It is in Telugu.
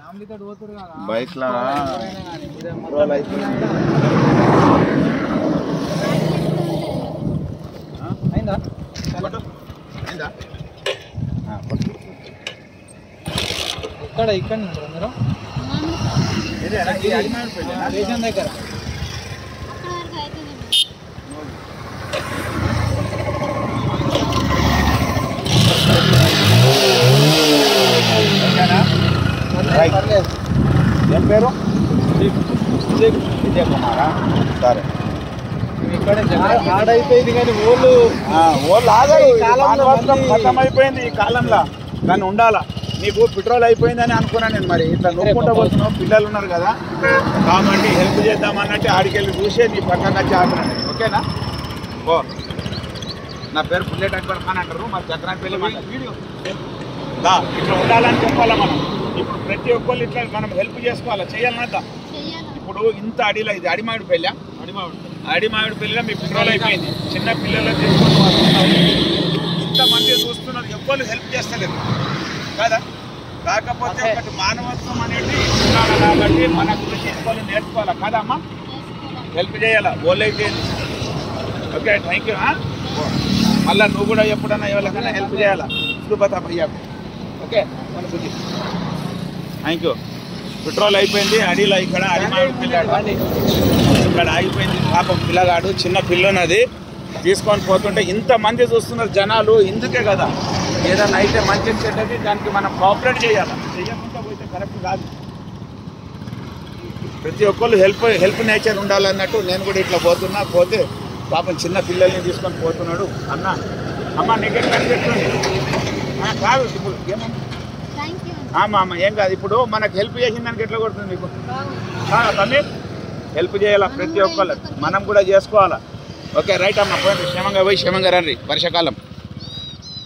ఫ్యామిలీతో పోతురు కదా బైక్ లా ఎవరైనా కానీ ఇదే మొత్తం పెట్రోల్ అయిపోయింది అయిందా కొట్టు. అయిందా? ఆ, కొట్టు. ఇక్కడ ఇక్కడ ఉంటారు అందరూ ఇదేనా? ఇది అడిమాడిపోయిందేనా? రేషన్ దగ్గర ఓకేనా? రైట్. పర్లేదు ఏం పేరు విజయ్ కుమారా సరే ఇక్కడే హార్డ్ అయిపోయింది కానీ ఓళ్ళు ఆ, ఓళ్ళు ఆగరు ఈ కాలంలో మానవత్వం మళ్ళీ- ఖతం అయిపోయింది ఈ కాలంలో కానీ ఉండాలా నీకు పెట్రోల్ అయిపోయిందని అనుకున్నాను నేను మరి ఇట్లా నొక్కుంటా పోతున్నావు పిల్లలు ఉన్నారు కదా కాబట్టి హెల్ప్ చేద్దాం అన్నట్టు ఆడికెళ్ళి చూసే నీ పక్కన వచ్చి ఆపినాను ఓకేనా ఓ నా పేరు బుల్లెట్ అక్బర్ ఖాన్ అంటారు మరి చక్రాన్పల్లి వీడియో దా ఇట్లా ఉండాలని చెప్పాలా మనం ఇప్పుడు ప్రతి ఒక్కళ్ళు ఇట్లా మనం హెల్ప్ చేసుకోవాలా చేయాలన్నదా ఇప్పుడు ఇంత అడిలో ఇది అడిమావిడి పెళ్ళా అడిమావిడి పెళ్ళిలో మీ పెట్రోల్ అయిపోయింది చిన్న పిల్లలు తీసుకొని వస్తున్నారు ఇంతమంది చూస్తున్నారు ఎవ్వరు హెల్ప్ చేస్తలేరు కదా కాకపోతే ఒకటి మానవత్వం అనేది ఉండాలి కాబట్టి మన గురించి ఎవ్వరు నేర్చుకోవాలా కదమ్మా హెల్ప్ చేయాలా ఓలైతే ఓకే థ్యాంక్ యూ మళ్ళీ నువ్వు కూడా ఎప్పుడన్నా ఎవరికైనా హెల్ప్ చేయాలా సుబత భయ్యా ఓకే మన బుద్ధి థ్యాంక్ యూ పెట్రోల్ అయిపోయింది అడిలో ఇక్కడ అడిమావిడి పిల్లాడు ఇక్కడ ఆగిపోయింది పాపం పిల్లగాడు చిన్న పిల్లనది తీసుకొని పోతుంటే ఇంతమంది చూస్తున్నారు జనాలు ఇందుకే కదా ఏదైనా అయితే మంచి చెడ్డది దానికి మనం కోఆపరేట్ చేయాలి చేయకుండా పోతే కరెక్ట్ కాదు ప్రతి ఒక్కళ్ళు హెల్ప్ హెల్ప్ నేచర్ ఉండాలన్నట్టు నేను కూడా ఇట్లా పోతున్నా పోతే పాపం చిన్న పిల్లల్ని తీసుకొని పోతున్నాడు అన్న అమ్మ నీకేం కనిపిస్తుంది ఆ, కాదు ఇప్పుడు ఏమమ్మా ఆమా అమ్మ ఏం కాదు ఇప్పుడు మనకు హెల్ప్ చేసిన దానికి ఎట్లా కొడుతుంది మీకు తమ్మి హెల్ప్ చేయాలా ప్రతి ఒక్కళ్ళు మనం కూడా చేసుకోవాలా ఓకే రైట్ అమ్మ పోయింది క్షేమంగా పోయి క్షేమంగా రండి వర్షాకాలం